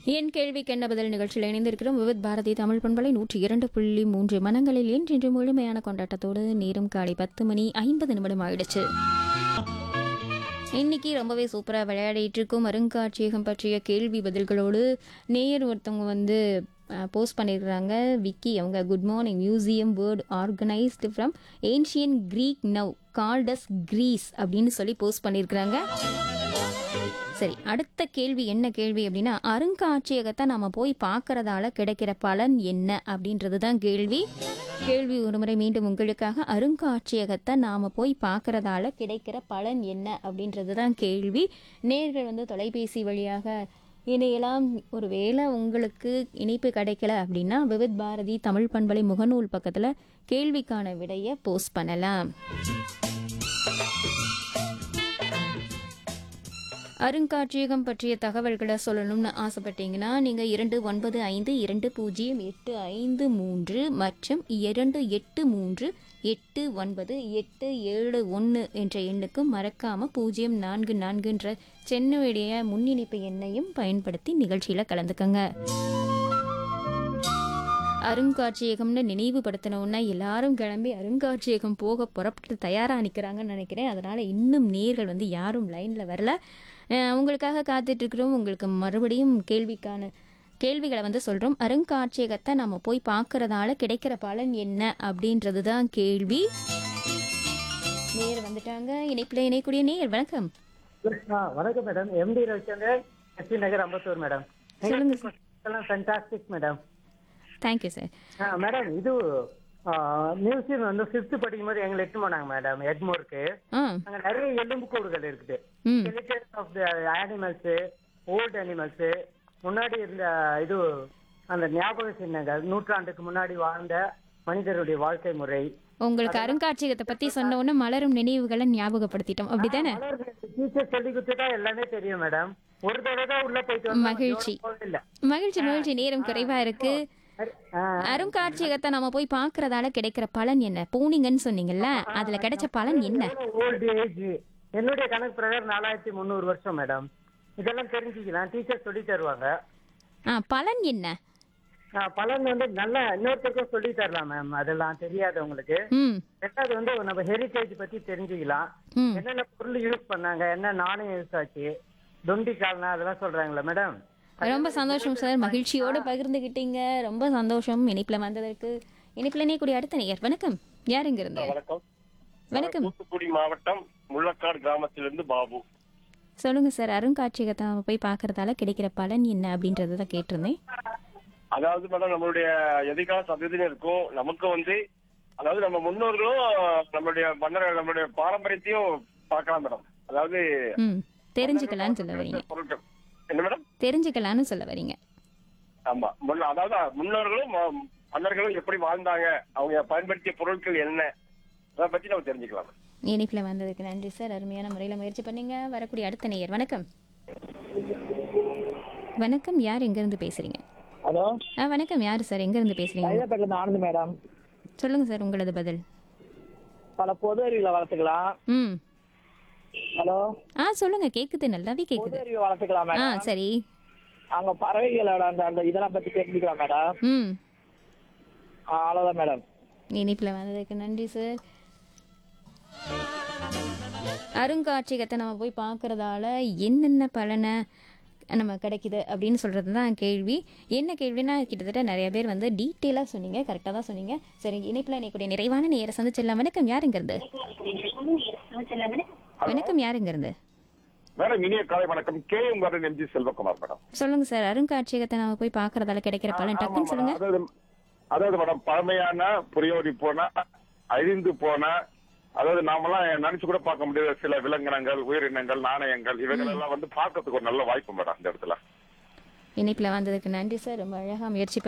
என் கேள்விக்கு என்ன பதில் நிகழ்ச்சியில் இணைந்திருக்கிறோம் விவித் பாரதி தமிழ் பண்பலை நூற்றி இரண்டு புள்ளி மூன்று மனங்களில் என்றென்று முழுமையான கொண்டாட்டத்தோடு நேரம் காலை பத்து மணி ஐம்பது நிமிடம் ஆயிடுச்சு இன்னைக்கு ரொம்பவே சூப்பராக விளையாடிட்டு இருக்கும் அருங்காட்சியகம் பற்றிய கேள்வி பதில்களோடு நேயர் ஒருத்தவங்க வந்து போஸ்ட் பண்ணியிருக்கிறாங்க விக்கி அவங்க good morning museum word organized from ancient Greek now called Greece அப்படின்னு சொல்லி போஸ்ட் பண்ணியிருக்கிறாங்க சரி அடுத்த கேள்வி என்ன கேள்வி அப்படின்னா அருங்காட்சியகத்தை நாம போய் பார்க்கறதால கிடைக்கிற பலன் என்ன அப்படின்றது தான் கேள்வி கேள்வி ஒருமுறை மீண்டும் உங்களுக்காக அருங்காட்சியகத்தை நாம போய் பார்க்கறதால கிடைக்கிற பலன் என்ன அப்படின்றது தான் கேள்வி நேர்கள் வந்து தொலைபேசி வழியாக இணையலாம் ஒருவேளை உங்களுக்கு இணைப்பு கிடைக்கல அப்படின்னா விவித் பாரதி தமிழ் பண்பலை முகநூல் பக்கத்தில் கேள்விக்கான விடையை போஸ்ட் பண்ணலாம் அருங்காட்சியகம் பற்றிய தகவல்களை சொல்லணும்னு ஆசைப்பட்டீங்கன்னா நீங்கள் இரண்டு ஒன்பது ஐந்து இரண்டு பூஜ்ஜியம் எட்டு ஐந்து மூன்று மற்றும் இரண்டு எட்டு மூன்று எட்டு ஒன்பது எட்டு ஏழு ஒன்று என்ற எண்ணுக்கு மறக்காம பூஜ்ஜியம் நான்கு நான்குன்ற சென்னையுடைய முன்னிணைப்பு எண்ணையும் பயன்படுத்தி நிகழ்ச்சியில் கலந்துக்கங்க அருங்காட்சியகம்னு நினைவுபடுத்தினோன்னா எல்லாரும் கிளம்பி அருங்காட்சியகம் போக புறப்பட்டு தயாராக நிற்கிறாங்கன்னு நினைக்கிறேன் அதனால் இன்னும் நேர்கள் வந்து யாரும் லைனில் வரல அஹ் உங்களுக்காக காத்துட்ருக்குறோம் உங்களுக்கு மறுபடியும் கேள்விக்கான கேள்விகளை வந்து சொல்கிறோம் அருங்காட்சியகத்தை நம்ம போய் பார்க்கறதால கிடைக்கிற பலன் என்ன அப்படின்றது தான் கேள்வி நேர் வந்துட்டாங்க இணைப்பில் இணைக்கூடிய நேர் வணக்கம் ஆ வணக்கம் madam M D Ravichandran S P Nagar Ambattur madam சொல்லுங்க சார் எல்லாம் ஃபென்டாஸ்டிக் மேடம் தேங்க்யூ சார் ஆ மேடம் இது மியூசியம் வந்து ஃபிஃப்த் படிக்கும்போது எங்களை எட்டு போனாங்க மேடம் எட்மோருக்கு ஆ அங்கே நிறைய எலும்பு கூடுகள் இருக்குது ம் skeletons of the animals old animals முன்னாடி இருந்த இது அந்த ஞாபக சின்னங்கள் நூற்றாண்டுக்கு முன்னாடி வாழ்ந்த மனிதருடைய வாழ்க்கை முறை உங்களுக்கு அருங்காட்சியகத்தை பற்றி சொன்ன உடனே மலரும் நினைவுகளை ஞாபகப்படுத்திட்டோம் அப்படிதானே டீச்சர் சொல்லி கொடுத்துட்டா எல்லாமே தெரியும் மேடம் ஒரு தடவை தான் உள்ள போயிட்டு வந்தோம். மகிழ்ச்சி. போகவே இல்ல மகிழ்ச்சி மகிழ்ச்சி நேரம் குறைவா இருக்கு ஆ, அருங்காட்சியகத்தை நம்ம போய் பார்க்கறதால கிடைக்கிற பலன் என்ன போனீங்கன்னு சொன்னீங்கல்ல அதுல கிடைச்ச பலன் என்ன ஓல்டு ஏஜ் என்னுடைய கணக்கு பிரகாரம் நாலாயிரத்தி முந்நூறு வருஷம் மேடம் இதெல்லாம் தெரிஞ்சுக்கலாம் டீச்சர் சொல்லி தருவாங்க ஆ பலன் என்ன ஆ, பலன் வந்து நல்லா இன்னொருத்தருக்கும் சொல்லி தரலாம் மேம் அதெல்லாம் தெரியாதவங்களுக்கு ம் ரெண்டாவது வந்து நம்ம ஹெரிட்டேஜ் பத்தி தெரிஞ்சுக்கலாம் ம் என்னென்ன பொருள் யூஸ் பண்ணாங்க என்ன நாணயம் யூஸ் ஆச்சு தொண்டி கால்னா அதெல்லாம் சொல்றாங்களா மேடம் ரொம்ப சந்தோஷம் சார் மகிழ்ச்சியோட பகிர்ந்துகிட்டீங்க ரொம்ப சந்தோஷம் இணைப்புல வந்ததற்கு இணைப்புல இணையக்கூடிய அடுத்த நேயர் வணக்கம் யார் இங்க இருந்து வணக்கம் வணக்கம் தூத்துக்குடி மாவட்டம் முள்ளக்காடு கிராமத்திலிருந்து பாபு சொல்லுங்க சார் அருங்காட்சியகத்தை நம்ம போய் பார்க்கறதால கிடைக்கிற பலன் என்ன அப்படின்றத தான் கேட்டிருந்தேன் அதாவது மேடம் நம்மளுடைய எதிர்கால சந்ததியினருக்கும் நமக்கு வந்து அதாவது நம்ம முன்னோர்களும் நம்மளுடைய மன்னர் நம்மளுடைய பாரம்பரியத்தையும் பார்க்கலாம் மேடம் அதாவது ம் தெரிஞ்சுக்கலாம்னு சொல்ல வரீங்க பொருட்கள் என்ன மேடம் தெரிஞ்சுக்கலாம்னு சொல்ல வரீங்க ஆமா முன்ன- அதாவது முன்னோர்களும் ம- மன்னர்களும் எப்படி வாழ்ந்தாங்க அவங்க பயன்படுத்திய பொருட்கள் என்ன அதை பத்தி நம்ம தெரிஞ்சுக்கலாம் இணைப்புல வந்ததுக்கு நன்றி சார் அருமையான முறையில் முயற்சி பண்ணீங்க வரக்கூடிய அடுத்த நேயர் வணக்கம் வணக்கம் யார் எங்கேருந்து பேசுறீங்க ஹலோ ஆ வணக்கம் யார் சார் எங்கேருந்து பேசுறீங்க சைதாப்பேட்டில் ஆனந்த் மேடம் சொல்லுங்க சார் உங்களது பதில் பல பொது அறிவுகளை வளர்த்துக்கலாம் ம் ஹலோ ஆ சொல்லுங்க கேக்குது நல்லாவே கேக்குது அறிவு வளர்த்துக்கலாம் ஆ சரி அங்க பறவைகளோட அந்த அந்த இதெல்லாம் பத்தி தெரிஞ்சுக்கலாம் மேடம் ம் அவ்வளவுதான் மேடம் இனிப்பில் வந்ததுக்கு நன்றி சார் அருங்காட்சியகத்தை நம்ம போய் பார்க்கறதால என்னென்ன பலனை நம்ம கிடைக்குது அப்படின்னு சொல்கிறது தான் கேள்வி என்ன கேள்வினா கிட்டத்தட்ட நிறைய பேர் வந்து டீட்டெயிலாக சொன்னீங்க கரெக்டாக தான் சொன்னீங்க சரி இணைப்பில் இணைக்கூடிய நிறைவான நேர சந்திச்சிடலாம் வணக்கம் யாருங்கிறது வணக்கம் யாருங்கிறது மேடம் இனிய காலை வணக்கம் K M garden M G Selvakumar madam சொல்லுங்க சார் அருங்காட்சியகத்தை நம்ம போய் பார்க்கறதால கிடைக்கிற பலன் டக்குன்னு சொல்லுங்க அதாவது அதாவது மேடம் பழமையான புரியோடி போன அழிந்து போன அதாவது நாமெல்லாம் நினைச்சு கூட பார்க்க முடியாத சில விலங்கினங்கள் உயிரினங்கள் நாணயங்கள் இவைகள் எல்லாம் வந்து பார்க்கறதுக்கு ஒரு நல்ல வாய்ப்பு மேடம் இந்த இடத்துல இணைப்பில் வந்ததுக்கு நன்றி சார் ரொம்ப அழகாக முயற்சி